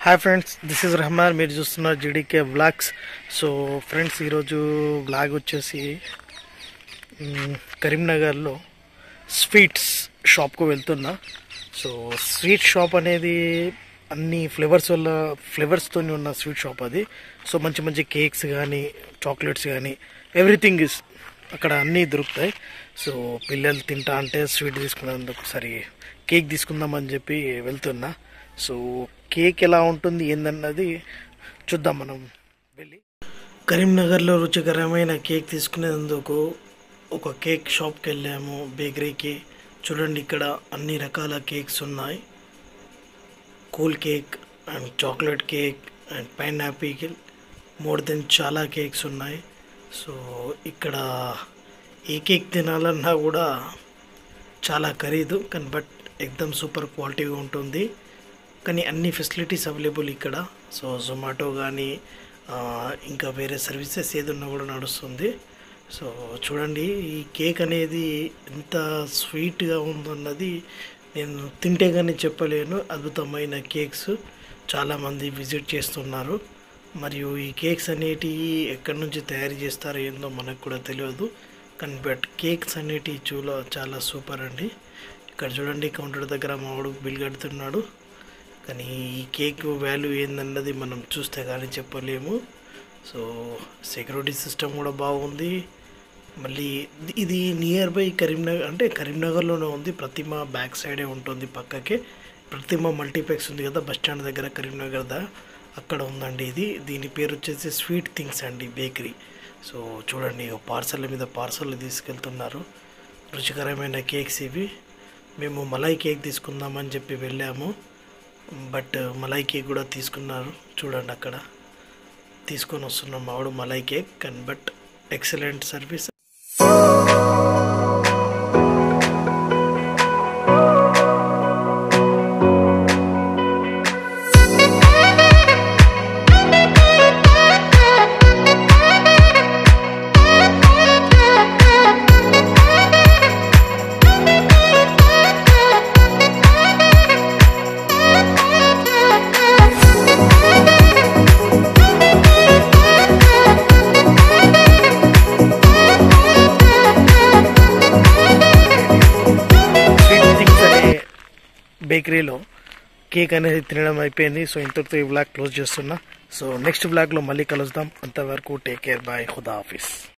hi friends this is Rehman మీరు చూస్తున్నారు GDK vlogs so friends ఈరోజు బ్లాగ్ వచ్చేసి మ్, కరీంనగర్లో స్వీట్స్ షాప్కు వెళ్తున్నా సో స్వీట్ షాప్ అనేది అన్ని ఫ్లేవర్స్ వల్ల ఫ్లేవర్స్తో ఉన్న స్వీట్ షాప్ అది సో మంచి మంచి కేక్స్ కానీ చాక్లెట్స్ కానీ ఎవ్రీథింగ్ ఇస్ అక్కడ అన్నీ దొరుకుతాయి సో పిల్లలు తింటా అంటే స్వీట్ తీసుకున్నందుకు ఒకసారి కేక్ తీసుకుందామని చెప్పి వెళ్తున్నా సో కేక్ ఎలా ఉంటుంది ఏందన్నది చూద్దాం మనం వెళ్ళి కరీంనగర్లో రుచికరమైన కేక్ తీసుకునేందుకు ఒక కేక్ షాప్కి వెళ్ళాము బేకరీకి చూడండి ఇక్కడ అన్ని రకాల కేక్స్ ఉన్నాయి cool cake and chocolate cake and pineapple more then చాలా కేక్స్ ఉన్నాయి సో ఇక్కడ ఏ కేక్ తినాలన్నా కూడా చాలా ఖరీదు కానీ బట్ ఎక్దమ్ సూపర్ క్వాలిటీగా ఉంటుంది కానీ అన్ని ఫెసిలిటీస్ అవైలబుల్ ఇక్కడ సో జొమాటో కానీ ఇంకా వేరే సర్వీసెస్ ఏది ఉన్నా కూడా నడుస్తుంది సో చూడండి ఈ కేక్ అనేది ఎంత స్వీట్గా ఉందన్నది నేను తింటే కానీ చెప్పలేను అద్భుతమైన కేక్స్ చాలామంది విజిట్ చేస్తున్నారు మరియు ఈ కేక్స్ అనేటివి ఎక్కడి నుంచి తయారు చేస్తారో ఏందో మనకు కూడా తెలియదు కానీ బట్ కేక్స్ అనేటివి చూల చాలా సూపర్ అండి ఇక్కడ చూడండి కౌంటర్ దగ్గర మావాడు బిల్ కడుతున్నాడు కానీ ఈ కేక్ వాల్యూ ఏందన్నది మనం చూస్తే కానీ చెప్పలేము సో సెక్యూరిటీ సిస్టమ్ కూడా బాగుంది మళ్ళీ ఇది నియర్ బై కరీంనగర్ అంటే కరీంనగర్లోనే ఉంది ప్రతిమ బ్యాక్ సైడే ఉంటుంది పక్కకే ప్రతిమ మల్టీప్లెక్స్ ఉంది కదా బస్ స్టాండ్ దగ్గర కరీంనగర్ దా అక్కడ ఉందండి ఇది దీని పేరు వచ్చేసి స్వీట్ థింగ్స్ అండి బేకరీ సో చూడండి పార్సల్ మీద పార్సల్ తీసుకెళ్తున్నారు రుచికరమైన కేక్స్ ఇవి మేము మలై కేక్ తీసుకుందామని చెప్పి వెళ్ళాము బట్ మలై కేక్ కూడా తీసుకున్నారు చూడండి అక్కడ తీసుకొని వస్తున్నాం మావాడు మలై కేక్ కానీ but excellent service sweet things అనే బేకరీలో కేక్ అనేది తినడం అయిపోయింది సో ఇంతటితో ఈ బ్లాగ్ క్లోజ్ చేస్తున్నా సో నెక్స్ట్ బ్లాగ్లో మళ్ళీ కలుద్దాం అంతవరకు టేక్ కేర్ బాయ్ ఖుదా హాఫీస్